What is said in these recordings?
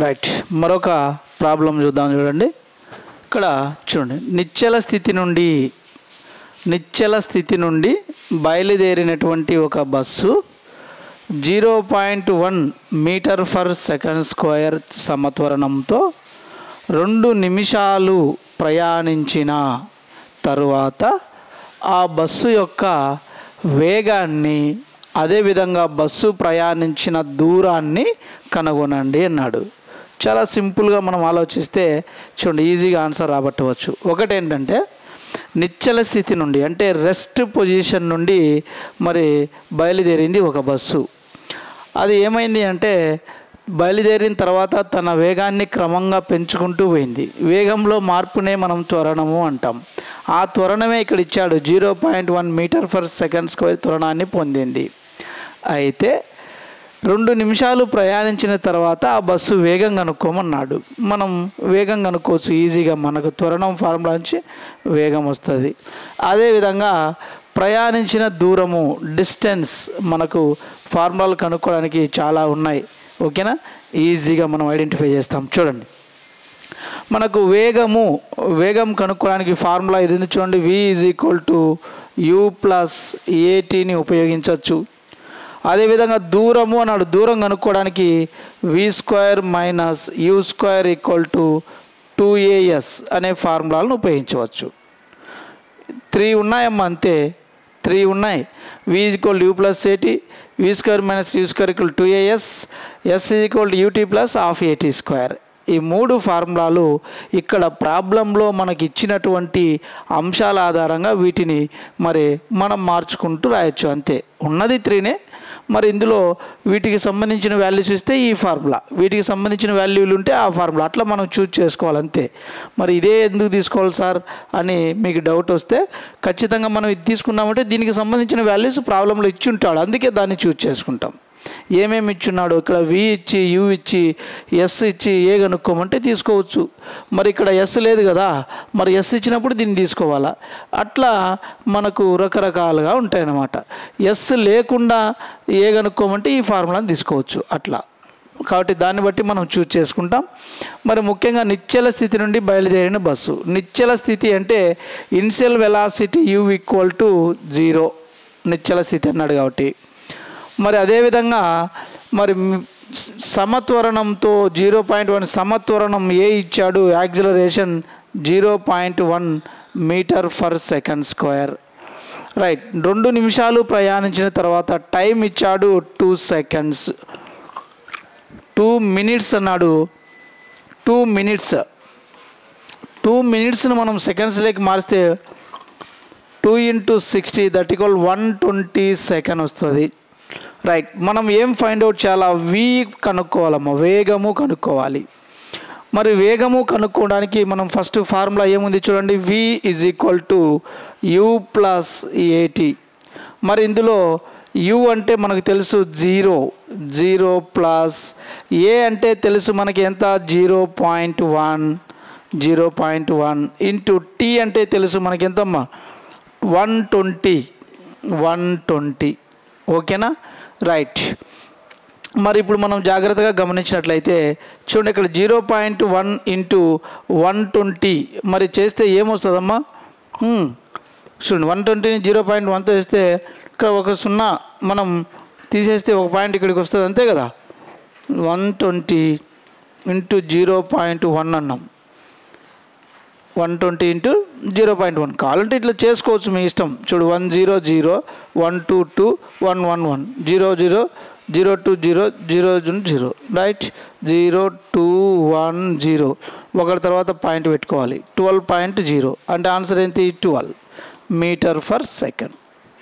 Right మరొక problem చూద్దాం చూడండి ఇక్కడ చూడండి నిశ్చల స్థితి నుండి నిశ్చల స్థితి నుండి బయలుదేరినటువంటి ఒక bus zero point one meter per second square సమత్వరణంతో రెండు నిమిషాలు ప్రయాణించిన తరువాత ఆ బస్సు యొక్క వేగాన్ని అదేవిధంగా బస్సు ప్రయాణించిన దూరాన్ని కనుగొనండి అన్నాడు చాలా సింపుల్గా మనం ఆలోచిస్తే చూడండి ఈజీగా ఆన్సర్ రాబట్టవచ్చు ఒకటేంటంటే నిశ్చల స్థితి నుండి అంటే రెస్ట్ పొజిషన్ నుండి మరి బయలుదేరింది ఒక బస్సు అది ఏమైంది అంటే బయలుదేరిన తర్వాత తన వేగాన్ని క్రమంగా పెంచుకుంటూ పోయింది వేగంలో మార్పునే మనం త్వరణము అంటాం ఆ త్వరణమే ఇక్కడ ఇచ్చాడు zero point one meter per second square త్వరణాన్ని పొందింది అయితే రెండు నిమిషాలు ప్రయాణించిన తర్వాత ఆ బస్సు వేగం కనుక్కోమన్నాడు మనం వేగం కనుక్కోవచ్చు ఈజీగా మనకు త్వరణం ఫార్ములా నుంచి వేగం వస్తుంది అదేవిధంగా ప్రయాణించిన దూరము డిస్టెన్స్ మనకు ఫార్ములాలు కనుక్కోవడానికి చాలా ఉన్నాయి ఓకేనా ఈజీగా మనం ఐడెంటిఫై చేస్తాం చూడండి మనకు వేగము వేగం కనుక్కోవడానికి ఫార్ములా ఇది ఉంది చూడండి V is equal to U plus ఏటీని ఉపయోగించవచ్చు అదేవిధంగా దూరము అన్నాడు దూరం కనుక్కోవడానికి V square minus U square equal to two as అనే ఫార్ములాలను ఉపయోగించవచ్చు త్రీ ఉన్నాయమ్మా అంతే త్రీ ఉన్నాయి వి equal U plus A T V square minus U square equal two A S S equal U T plus half ఏటీ స్క్వేర్ ఈ మూడు ఫార్ములాలు ఇక్కడ ప్రాబ్లంలో మనకి ఇచ్చినటువంటి అంశాల ఆధారంగా వీటిని మరి మనం మార్చుకుంటూ రాయొచ్చు అంతే ఉన్నది త్రీనే మరి ఇందులో వీటికి సంబంధించిన వాల్యూస్ ఇస్తే ఈ ఫార్ములా వీటికి సంబంధించిన వాల్యూలు ఉంటే ఆ ఫార్ములా అట్లా మనం చూజ్ చేసుకోవాలి అంతే మరి ఇదే ఎందుకు తీసుకోవాలి సార్ అని మీకు డౌట్ వస్తే ఖచ్చితంగా మనం ఇది తీసుకున్నామంటే దీనికి సంబంధించిన వాల్యూస్ ప్రాబ్లంలో ఇచ్చి ఉంటాడు అందుకే దాన్ని చూజ్ చేసుకుంటాం ఏమేమి ఇచ్చున్నాడు ఇక్కడ వి ఇచ్చి యూ ఇచ్చి ఎస్ ఇచ్చి ఏ కనుక్కోమంటే తీసుకోవచ్చు మరి ఇక్కడ ఎస్ లేదు కదా మరి ఎస్ ఇచ్చినప్పుడు దీన్ని తీసుకోవాలా అట్లా మనకు రకరకాలుగా ఉంటాయన్నమాట ఎస్ లేకుండా ఏ కనుక్కోమంటే ఈ ఫార్ములాని తీసుకోవచ్చు అట్లా కాబట్టి దాన్ని బట్టి మనం చూజ్ చేసుకుంటాం మరి ముఖ్యంగా నిశ్చల స్థితి నుండి బయలుదేరిన బస్సు నిశ్చల స్థితి అంటే initial velocity U equal to zero నిశ్చల స్థితి అన్నాడు కాబట్టి మరి అదేవిధంగా మరి మ్- స- సమత్వరణంతో జీరో పాయింట్ వన్ సమత్వరణం ఏ ఇచ్చాడు acceleration zero point one meter per second square right రెండు నిమిషాలు ప్రయాణించిన తర్వాత టైం ఇచ్చాడు టూ సెకండ్స్ టూ మినిట్స్ అన్నాడు టూ మినిట్స్ టూ మినిట్స్ని మనం సెకండ్స్లోకి మారిస్తే two into sixty that equal one twenty second వస్తుంది రైట్ మనం ఏం ఫైండ్ అవుట్ చేయాలా వి కనుక్కోవాలమ్మా వేగము కనుక్కోవాలి మరి వేగము కనుక్కోవడానికి మనం ఫస్ట్ ఫార్ములా ఏముంది చూడండి V is equal to U plus A T మరి ఇందులో యు అంటే మనకు తెలుసు జీరో జీరో ప్లస్ ఏ అంటే తెలుసు మనకి ఎంత zero point one zero point one into T అంటే తెలుసు మనకి ఎంతమ్మా వన్ ట్వంటీ వన్ ట్వంటీ ఓకేనా రైట్ మరి ఇప్పుడు మనం జాగ్రత్తగా గమనించినట్లయితే చూడండి ఇక్కడ zero point one into one twenty మరి చేస్తే ఏమొస్తుందమ్మా హ్మ్. చూడండి వన్ ట్వంటీని జీరో పాయింట్ వన్తో వేస్తే ఇక్కడ ఒక సున్నా మనం తీసేస్తే ఒక పాయింట్ ఇక్కడికి వస్తుంది అంతే కదా one twenty into zero point one అన్నాం one twenty into zero point one కావాలంటే ఇట్లా చేసుకోవచ్చు మీ ఇష్టం చూడు one zero zero one two two one one one zero zero zero two zero zero zero right zero two one zero ఒకటి తర్వాత point పెట్టుకోవాలి ట్వెల్వ్ పాయింట్ జీరో అంటే ఆన్సర్ ఏంటి ట్వెల్వ్ మీటర్ ఫర్ సెకండ్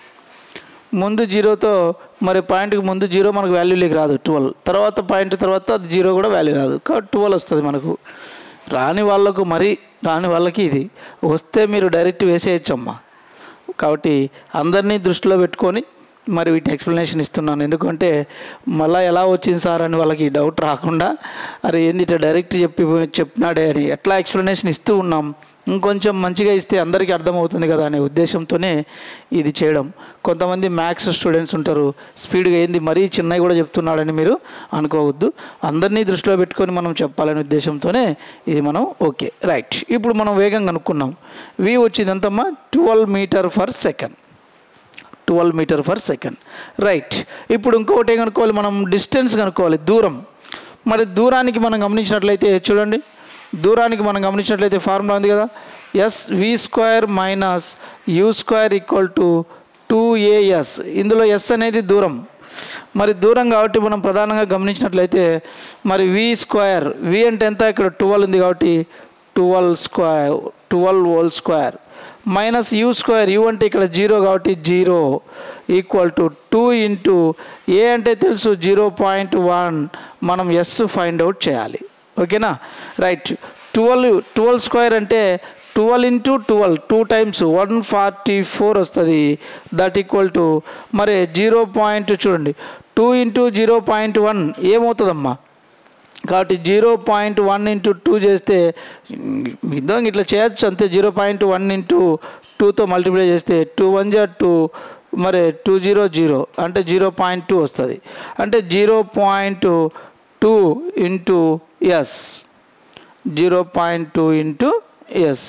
ముందు జీరోతో మరి పాయింట్కి ముందు జీరో మనకు వాల్యూలోకి రాదు ట్వెల్వ్ తర్వాత పాయింట్ తర్వాత అది జీరో కూడా వాల్యూ రాదు కాబట్టి ట్వెల్వ్ వస్తుంది మనకు రాని వాళ్ళకు మరి రాని వాళ్ళకి ఇది వస్తే మీరు డైరెక్ట్ వేసేయచ్చమ్మా కాబట్టి అందరినీ దృష్టిలో పెట్టుకొని మరి వీటి ఎక్స్ప్లెనేషన్ ఇస్తున్నాను ఎందుకంటే మళ్ళీ ఎలా వచ్చింది సార్ అని వాళ్ళకి డౌట్ రాకుండా అరే ఏంది ఇట్లా డైరెక్ట్ చెప్పి చెప్పినాడే అని ఎట్లా ఎక్స్ప్లెనేషన్ ఇస్తూ ఉన్నాం ఇంకొంచెం మంచిగా ఇస్తే అందరికీ అర్థమవుతుంది కదా అనే ఉద్దేశంతోనే ఇది చేయడం కొంతమంది మ్యాథ్స్ స్టూడెంట్స్ ఉంటారు స్పీడ్గా ఏంది మరీ చిన్నవి కూడా చెప్తున్నాడని మీరు అనుకోవద్దు అందరినీ దృష్టిలో పెట్టుకొని మనం చెప్పాలనే ఉద్దేశంతోనే ఇది మనం ఓకే రైట్ ఇప్పుడు మనం వేగం కనుక్కున్నాం వి వచ్చింది ఎంతమ్మా twelve meter per second twelve meter per second right ఇప్పుడు ఇంకొకటి ఏం కనుక్కోవాలి మనం డిస్టెన్స్ కనుక్కోవాలి దూరం మరి దూరానికి మనం గమనించినట్లయితే చూడండి దూరానికి మనం గమనించినట్లయితే ఫార్ములా ఉంది కదా S V square minus U square equal to two A S ఇందులో ఎస్ అనేది దూరం మరి దూరం కాబట్టి మనం ప్రధానంగా గమనించినట్లయితే మరి వి స్క్వేర్ వి అంటే ఎంత ఇక్కడ ట్వెల్వ్ ఉంది కాబట్టి twelve square twelve whole square minus U square U అంటే ఇక్కడ జీరో కాబట్టి zero equal to two into A అంటే తెలుసు జీరో పాయింట్ వన్ మనం ఎస్ ఫైండ్ అవుట్ చేయాలి ఓకేనా రైట్ ట్వెల్వ్ ట్వెల్వ్ స్క్వేర్ అంటే twelve into twelve two times one forty four వస్తుంది దట్ ఈక్వల్ టు మరి జీరో పాయింట్ చూడండి two into zero point one ఏమవుతుందమ్మా కాబట్టి zero point one into two చేస్తే ఇదో ఇట్లా చేయొచ్చు అంతే జీరో పాయింట్ వన్ ఇంటూ టూతో మల్టిప్లై చేస్తే టూ వన్ జా టూ మరి టూ జీరో జీరో అంటే జీరో పాయింట్ టూ వస్తుంది అంటే zero point two into S zero point two into S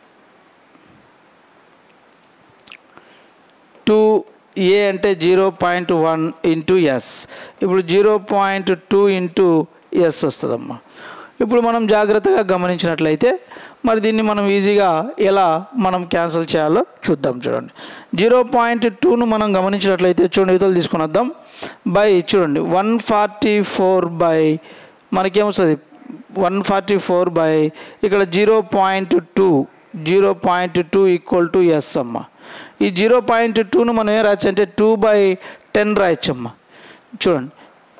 two A అంటే zero point one into S ఇప్పుడు zero point two into S వస్తుందమ్మా ఇప్పుడు మనం జాగ్రత్తగా గమనించినట్లయితే మరి దీన్ని మనం ఈజీగా ఎలా మనం క్యాన్సిల్ చేయాలో చూద్దాం చూడండి జీరో పాయింట్ టూను మనం గమనించినట్లయితే చూడండి ఇతలు తీసుకుని వద్దాం బై చూడండి వన్ ఫార్టీ ఫోర్ బై మనకేమొస్తుంది వన్ ఫార్టీ ఫోర్ బై ఇక్కడ zero point two zero point two equal to S అమ్మ ఈ జీరో పాయింట్ టూను మనం ఏం రాయొచ్చు అంటే టూ బై టెన్ రాయొచ్చమ్మా చూడండి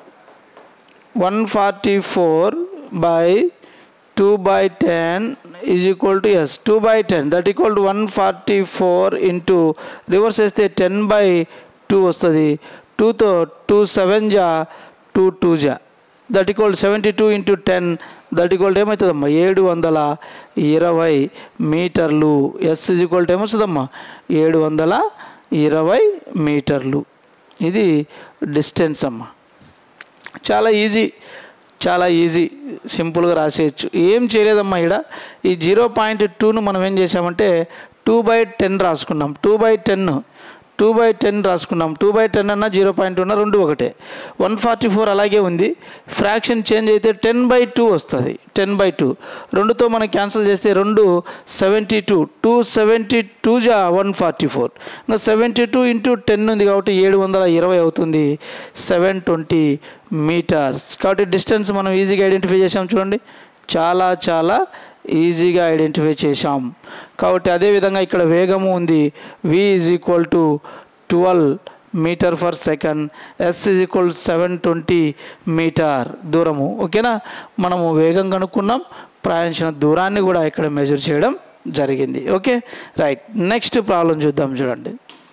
one forty four by two by ten is equal to S two by ten that equal to one forty four into reverse వేస్తే ten by two వస్తుంది టూతో టూ సెవెన్ జా టూ టూ జా that equal seventy two into ten that equal ఏమవుతుందమ్మా ఏడు వందల ఇరవై మీటర్లు ఎస్ ఇజ్ ఈక్వల్ టు ఏమొస్తుందమ్మా ఏడు వందల ఇరవై మీటర్లు ఇది డిస్టెన్స్ అమ్మా చాలా ఈజీ చాలా ఈజీ సింపుల్గా రాసేయచ్చు ఏం చేయలేదమ్మా ఇక్కడ ఈ జీరో పాయింట్ టూను మనం ఏం చేసామంటే టూ బై టెన్ రాసుకున్నాం two by ten two by ten రాసుకున్నాం టూ బై టెన్ అన్న జీరో పాయింట్ ఉన్న రెండు ఒకటే వన్ ఫార్టీ ఫోర్ అలాగే ఉంది ఫ్రాక్షన్ చేంజ్ అయితే టెన్ బై టూ వస్తుంది టెన్ బై టూ రెండుతో మనం క్యాన్సిల్ చేస్తే రెండు seventy two two seventy two జా వన్ ఫార్టీ ఫోర్ ఇంకా సెవెంటీ టూ ఇంటూ టెన్ ఉంది కాబట్టి ఏడు వందల ఇరవై అవుతుంది సెవెన్ ట్వంటీ మీటర్స్ కాబట్టి డిస్టెన్స్ మనం ఈజీగా ఐడెంటిఫై చేసాం చూడండి చాలా చాలా ఈజీగా ఐడెంటిఫై చేశాం కాబట్టి అదేవిధంగా ఇక్కడ వేగము ఉంది V is equal to twelve meter per second S is equal seven twenty meter దూరము ఓకేనా మనము వేగం కనుక్కున్నాం ప్రయాణించిన దూరాన్ని కూడా ఇక్కడ మెజర్ చేయడం జరిగింది ఓకే రైట్ నెక్స్ట్ ప్రాబ్లం చూద్దాం చూడండి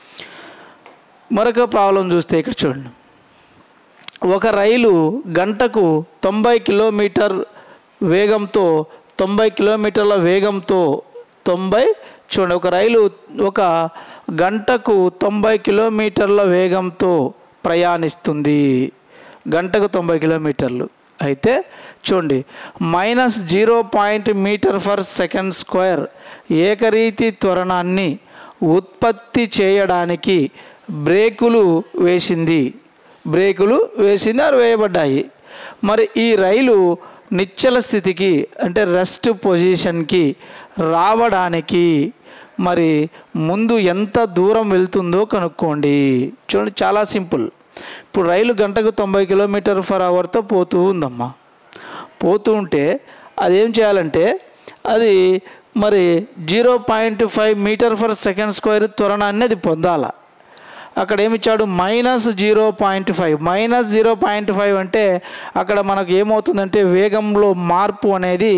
మరొక ప్రాబ్లం చూస్తే ఇక్కడ చూడండి ఒక రైలు గంటకు తొంభై కిలోమీటర్ వేగంతో తొంభై కిలోమీటర్ల వేగంతో తొంభై చూడండి ఒక రైలు ఒక గంటకు తొంభై కిలోమీటర్ల వేగంతో ప్రయాణిస్తుంది గంటకు తొంభై కిలోమీటర్లు అయితే చూడండి minus zero point meter per second square ఏకరీతి త్వరణాన్ని ఉత్పత్తి చేయడానికి బ్రేకులు వేసింది బ్రేకులు వేసింది ఆరు వేయబడ్డాయి మరి ఈ రైలు నిశ్చల స్థితికి అంటే రెస్ట్ పొజిషన్కి రావడానికి మరి ముందు ఎంత దూరం వెళ్తుందో కనుక్కోండి చూడండి చాలా సింపుల్ ఇప్పుడు రైలు గంటకు తొంభై కిలోమీటర్ ఫర్ అవర్తో పోతూ ఉందమ్మా పోతూ ఉంటే అదేం చేయాలంటే అది మరి zero point five meter per second square త్వరణాన్ని అది పొందాలా అక్కడ ఏమిచ్చాడు minus zero point five minus zero point five అంటే అక్కడ మనకు ఏమవుతుందంటే వేగంలో మార్పు అనేది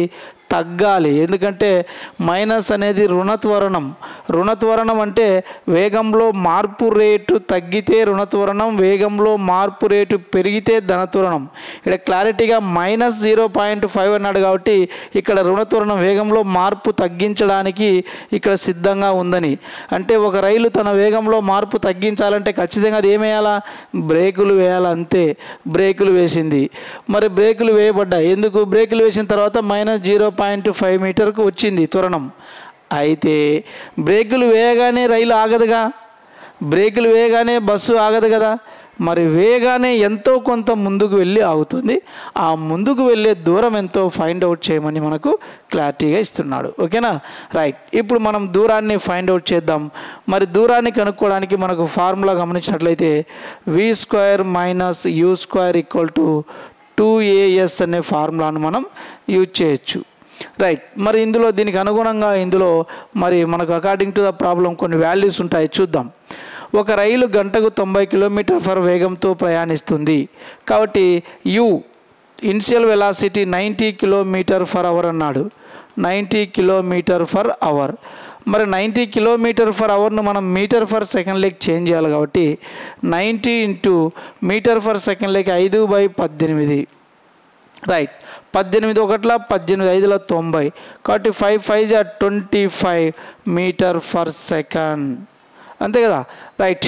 తగ్గాలి ఎందుకంటే మైనస్ అనేది రుణత్వరణం రుణత్వరణం అంటే వేగంలో మార్పు రేటు తగ్గితే రుణత్వరణం వేగంలో మార్పు రేటు పెరిగితే ధనత్వరణం ఇక్కడ క్లారిటీగా మైనస్ జీరో పాయింట్ ఫైవ్ అన్నాడు కాబట్టి ఇక్కడ రుణత్వరణం వేగంలో మార్పు తగ్గించడానికి ఇక్కడ సిద్ధంగా ఉందని అంటే ఒక రైలు తన వేగంలో మార్పు తగ్గించాలంటే ఖచ్చితంగా అది ఏమేయాలా బ్రేకులు వేయాలి అంతే బ్రేకులు వేసింది మరి బ్రేకులు వేయబడ్డాయి ఎందుకు బ్రేకులు వేసిన తర్వాత మైనస్ జీరో పాయింట్ ఫైవ్ మీటర్కు వచ్చింది త్వరణం అయితే బ్రేకులు వేయగానే రైలు ఆగదుగా బ్రేకులు వేయగానే బస్సు ఆగదు కదా మరి వేగానే ఎంతో కొంత ముందుకు వెళ్ళి ఆగుతుంది ఆ ముందుకు వెళ్ళే దూరం ఎంతో ఫైండ్ అవుట్ చేయమని మనకు క్లారిటీగా ఇస్తున్నాడు ఓకేనా రైట్ ఇప్పుడు మనం దూరాన్ని ఫైండ్ అవుట్ చేద్దాం మరి దూరాన్ని కనుక్కోవడానికి మనకు ఫార్ములా గమనించినట్లయితే V square minus U square equal to two as అనే ఫార్ములాను మనం యూజ్ చేయొచ్చు రైట్ మరి ఇందులో దీనికి అనుగుణంగా ఇందులో మరి మనకు అకార్డింగ్ టు ద ప్రాబ్లం కొన్ని వాల్యూస్ ఉంటాయి చూద్దాం ఒక రైలు గంటకు తొంభై కిలోమీటర్ ఫర్ వేగంతో ప్రయాణిస్తుంది కాబట్టి U initial velocity ninety kilometer per hour అన్నాడు నైంటీ కిలోమీటర్ ఫర్ అవర్ మరి నైంటీ కిలోమీటర్ ఫర్ అవర్ను మనం మీటర్ ఫర్ సెకండ్ లేక్ చేంజ్ చేయాలి కాబట్టి ninety into meter per second లేక్ ఐదు బై పద్దెనిమిది రైట్ పద్దెనిమిది ఒకట్ల పద్దెనిమిది ఐదుల తొంభై కాబట్టి ఫైవ్ ఫైవ్ జా twenty five meter per second అంతే కదా రైట్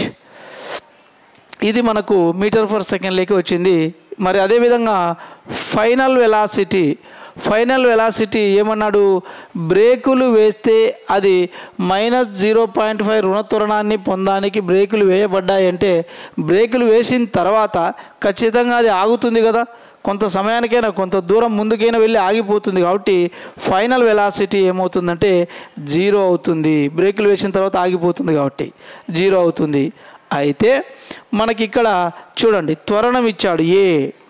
ఇది మనకు మీటర్ ఫర్ సెకండ్లోకి వచ్చింది మరి అదేవిధంగా ఫైనల్ వెలాసిటీ ఫైనల్ వెలాసిటీ ఏమన్నాడు బ్రేకులు వేస్తే అది మైనస్ జీరో పాయింట్ ఫైవ్ రుణత్వరణాన్ని పొందడానికి బ్రేకులు వేయబడ్డాయంటే బ్రేకులు వేసిన తర్వాత ఖచ్చితంగా అది ఆగుతుంది కదా కొంత సమయానికైనా కొంత దూరం ముందుకైనా వెళ్ళి ఆగిపోతుంది కాబట్టి ఫైనల్ వెలాసిటీ ఏమవుతుందంటే జీరో అవుతుంది బ్రేకులు వేసిన తర్వాత ఆగిపోతుంది కాబట్టి జీరో అవుతుంది అయితే మనకి ఇక్కడ చూడండి త్వరణం ఇచ్చాడు A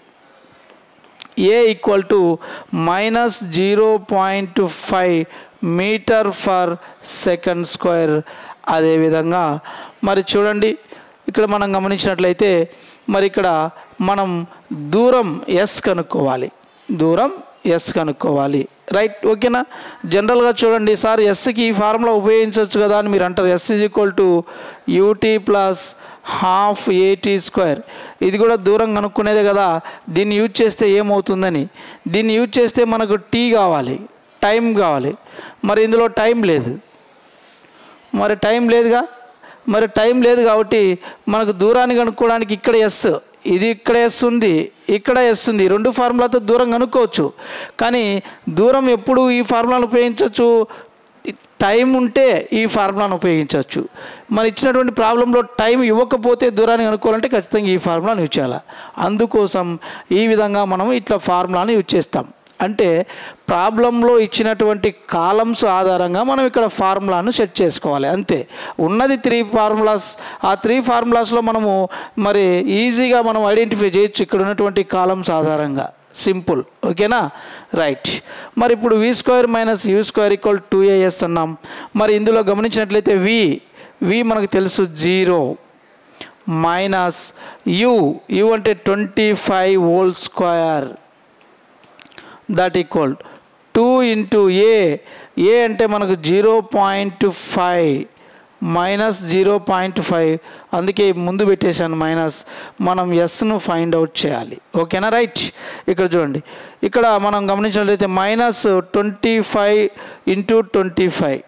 A equal to minus zero point five meter per second square అదేవిధంగా మరి చూడండి ఇక్కడ మనం గమనించినట్లయితే మరి ఇక్కడ మనం దూరం ఎస్ కనుక్కోవాలి దూరం ఎస్ కనుక్కోవాలి రైట్ ఓకేనా జనరల్గా చూడండి సార్ ఎస్కి ఈ ఫార్ములా ఉపయోగించవచ్చు కదా అని మీరు అంటారు S is equal to UT plus half ఏటీ స్క్వేర్ ఇది కూడా దూరం కనుక్కునేదే కదా దీన్ని యూజ్ చేస్తే ఏమవుతుందని దీన్ని యూజ్ చేస్తే మనకు టీ కావాలి టైం కావాలి మరి ఇందులో టైం లేదు మరి టైం లేదుగా మరి టైం లేదు కాబట్టి మనకు దూరాన్ని కనుక్కోవడానికి ఇక్కడ ఎస్ ఇది ఇక్కడ ఎస్ ఉంది ఇక్కడ ఎస్ ఉంది రెండు ఫార్ములాతో దూరం కనుక్కోవచ్చు కానీ దూరం ఎప్పుడు ఈ ఫార్ములాను ఉపయోగించవచ్చు టైం ఉంటే ఈ ఫార్ములాను ఉపయోగించవచ్చు మరి ఇచ్చినటువంటి ప్రాబ్లంలో టైం ఇవ్వకపోతే దూరాన్ని కనుక్కోవాలంటే ఖచ్చితంగా ఈ ఫార్ములాను యూజ్ చేయాలి అందుకోసం ఈ విధంగా మనం ఇట్లా ఫార్ములాను యూజ్ చేస్తాం అంటే ప్రాబ్లంలో ఇచ్చినటువంటి కాలమ్స్ ఆధారంగా మనం ఇక్కడ ఫార్ములాను సెట్ చేసుకోవాలి అంతే ఉన్నది త్రీ ఫార్ములాస్ ఆ త్రీ ఫార్ములాస్లో మనము మరి ఈజీగా మనం ఐడెంటిఫై చేయొచ్చు ఇక్కడ ఉన్నటువంటి కాలమ్స్ ఆధారంగా సింపుల్ ఓకేనా రైట్ మరి ఇప్పుడు V square minus U square equal two AS అన్నాం మరి ఇందులో గమనించినట్లయితే వి వి మనకు తెలుసు జీరో మైనస్ యు యు అంటే twenty five whole square that equal two into A A అంటే మనకు zero point five minus zero point five అందుకే ముందు పెట్టేశాను మైనస్ మనం ఎస్ను ఫైండ్ అవుట్ చేయాలి ఓకేనా రైట్ ఇక్కడ చూడండి ఇక్కడ మనం గమనించినట్లయితే minus twenty five into twenty five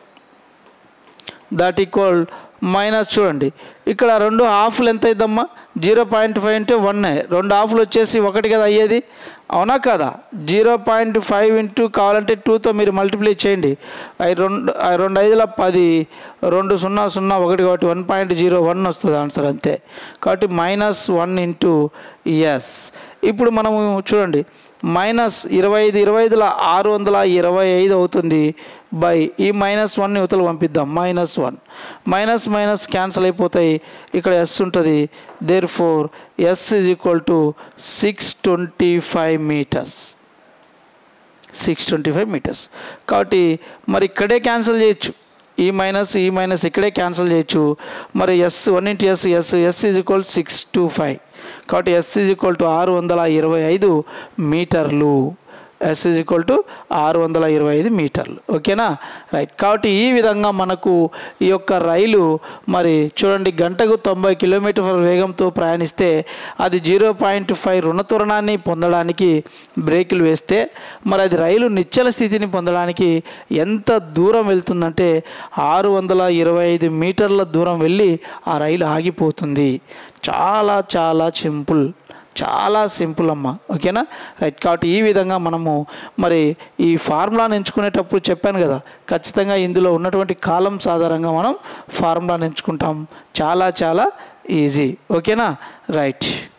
that equal minus చూడండి ఇక్కడ రెండు హాఫ్లు ఎంత అవుద్దమ్మా జీరో పాయింట్ ఫైవ్ అంటే వన్ రెండు హాఫ్లు వచ్చేసి ఒకటి కదా అయ్యేది అవునా కదా జీరో పాయింట్ ఫైవ్ ఇంటూ కావాలంటే టూతో మీరు మల్టిప్లై చేయండి అవి రెండు ఆ రెండు ఐదుల పది రెండు సున్నా సున్నా ఒకటి కాబట్టి వన్ పాయింట్ జీరో వన్ వస్తుంది ఆన్సర్ అంతే కాబట్టి మైనస్ వన్ ఇంటూ ఎస్ ఇప్పుడు మనము చూడండి మైనస్ ఇరవై ఐదు ఇరవై ఐదుల ఆరు వందల ఇరవై ఐదు అవుతుంది బై ఈ మైనస్ వన్ యువతలు పంపిద్దాం minus one minus minus cancel అయిపోతాయి ఇక్కడ ఎస్ ఉంటుంది therefore S is equal to six twenty five meters six twenty five meters కాబట్టి మరి ఇక్కడే క్యాన్సిల్ చేయొచ్చు ఈ మైనస్ ఈ మైనస్ ఇక్కడే క్యాన్సిల్ చేయొచ్చు మరి S one into S S S is equal six two five కాబట్టి ఎస్ ఈజ్ ఈక్వల్ టు ఆరు వందల ఇరవై ఐదు మీటర్లు ఎస్ ఇజ్ ఈక్వల్ టు ఆరు వందల ఇరవై ఐదు మీటర్లు ఓకేనా రైట్ కాబట్టి ఈ విధంగా మనకు ఈ యొక్క రైలు మరి చూడండి గంటకు తొంభై కిలోమీటర్ వేగంతో ప్రయాణిస్తే అది జీరో పాయింట్ ఫైవ్ రుణత్వరణాన్ని పొందడానికి బ్రేకులు వేస్తే మరి అది రైలు నిశ్చల స్థితిని పొందడానికి ఎంత దూరం వెళ్తుందంటే ఆరు వందల ఇరవై ఐదు మీటర్ల దూరం వెళ్ళి ఆ రైలు ఆగిపోతుంది చాలా చాలా సింపుల్ చాలా సింపుల్ అమ్మ ఓకేనా రైట్ కాబట్టి ఈ విధంగా మనము మరి ఈ ఫార్ములాను ఎంచుకునేటప్పుడు చెప్పాను కదా ఖచ్చితంగా ఇందులో ఉన్నటువంటి కాలమ్స్ ఆధారంగా మనం ఫార్ములాను ఎంచుకుంటాం చాలా చాలా ఈజీ ఓకేనా రైట్